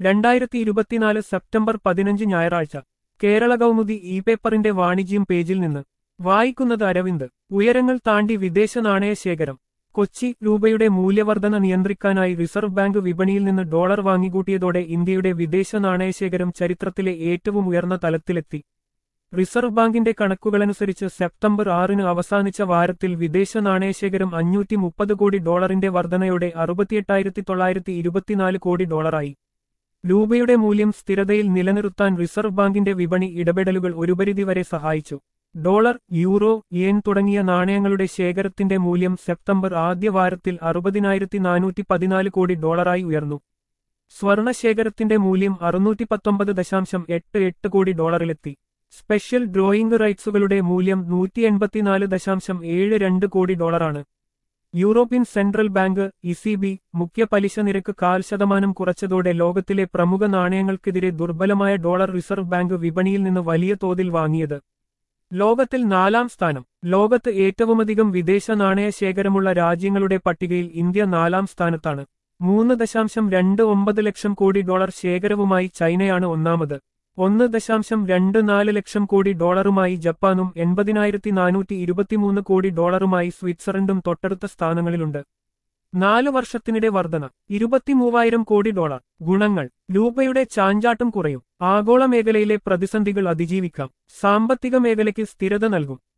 രണ്ടായിരത്തി ഇരുപത്തിനാല് സെപ്റ്റംബർ പതിനഞ്ച് ഞായറാഴ്ച കേരള കൗമുദി ഇ പേപ്പറിന്റെ വാണിജ്യം പേജിൽ നിന്ന് വായിക്കുന്നത് അരവിന്ദ് ഉയരങ്ങൾ താണ്ടി വിദേശ നാണയ ശേഖരം കൊച്ചി രൂപയുടെ മൂല്യവർധന നിയന്ത്രിക്കാനായി റിസർവ് ബാങ്ക് വിപണിയിൽ നിന്ന് ഡോളർ വാങ്ങിക്കൂട്ടിയതോടെ ഇന്ത്യയുടെ വിദേശ നാണയശേഖരം ചരിത്രത്തിലെ ഏറ്റവും ഉയർന്ന തലത്തിലെത്തി റിസർവ് ബാങ്കിന്റെ കണക്കുകളനുസരിച്ച് സെപ്റ്റംബർ ആറിന് അവസാനിച്ച വാരത്തിൽ വിദേശ നാണയശേഖരം അഞ്ഞൂറ്റി മുപ്പത് കോടി ഡോളറിന്റെ വർധനയോടെ അറുപത്തിയെട്ടായിരത്തി തൊള്ളായിരത്തി ഇരുപത്തിനാല് കോടി ഡോളറായി രൂപയുടെ മൂല്യം സ്ഥിരതയിൽ നിലനിർത്താൻ റിസർവ് ബാങ്കിന്റെ വിപണി ഇടപെടലുകൾ ഒരു പരിധിവരെ സഹായിച്ചു ഡോളർ യൂറോ യെൻ തുടങ്ങിയ നാണയങ്ങളുടെ ശേഖരത്തിന്റെ മൂല്യം സെപ്റ്റംബർ ആദ്യ വാരത്തിൽ അറുപതിനായിരത്തി നാനൂറ്റി പതിനാല് കോടി ഡോളറായി ഉയർന്നു സ്വർണ ശേഖരത്തിന്റെ മൂല്യം അറുന്നൂറ്റി പത്തൊമ്പത് ദശാംശം എട്ട് എട്ട് കോടി ഡോളറിലെത്തി സ്പെഷ്യൽ ഡ്രോയിംഗ് റൈറ്റ്സുകളുടെ മൂല്യം നൂറ്റി എൺപത്തിനാല് ദശാംശം ഏഴ് രണ്ട് കോടി ഡോളറാണ് യൂറോപ്യൻ സെൻട്രൽ ബാങ്ക് ഇസിബി മുഖ്യ പലിശ നിരക്ക് കാൽ ശതമാനം കുറച്ചതോടെ ലോകത്തിലെ പ്രമുഖ നാണയങ്ങൾക്കെതിരെ ദുർബലമായ ഡോളർ റിസർവ് ബാങ്ക് വിപണിയിൽ നിന്ന് വലിയ തോതിൽ വാങ്ങിയത് ലോകത്തിൽ നാലാം സ്ഥാനം ലോകത്ത് ഏറ്റവുമധികം വിദേശ നാണയ ശേഖരമുള്ള രാജ്യങ്ങളുടെ പട്ടികയിൽ ഇന്ത്യ നാലാം സ്ഥാനത്താണ് മൂന്ന് ദശാംശം രണ്ട് ഒമ്പത് ലക്ഷം കോടി ഡോളർ ശേഖരവുമായി ചൈനയാണ് ഒന്നാമത് ഒന്ന് ദശാംശം രണ്ട് നാല് ലക്ഷം കോടി ഡോളറുമായി ജപ്പാനും എൺപതിനായിരത്തി നാനൂറ്റി ഇരുപത്തിമൂന്ന് കോടി ഡോളറുമായി സ്വിറ്റ്സർലൻഡും തൊട്ടടുത്ത സ്ഥാനങ്ങളിലുണ്ട് നാല് വർഷത്തിനിടെ വർധന ഇരുപത്തിമൂവായിരം കോടി ഡോളർ ഗുണങ്ങൾ രൂപയുടെ ചാഞ്ചാട്ടം കുറയും ആഗോള മേഖലയിലെ പ്രതിസന്ധികൾ അതിജീവിക്കാം സാമ്പത്തിക മേഖലയ്ക്ക് സ്ഥിരത നൽകും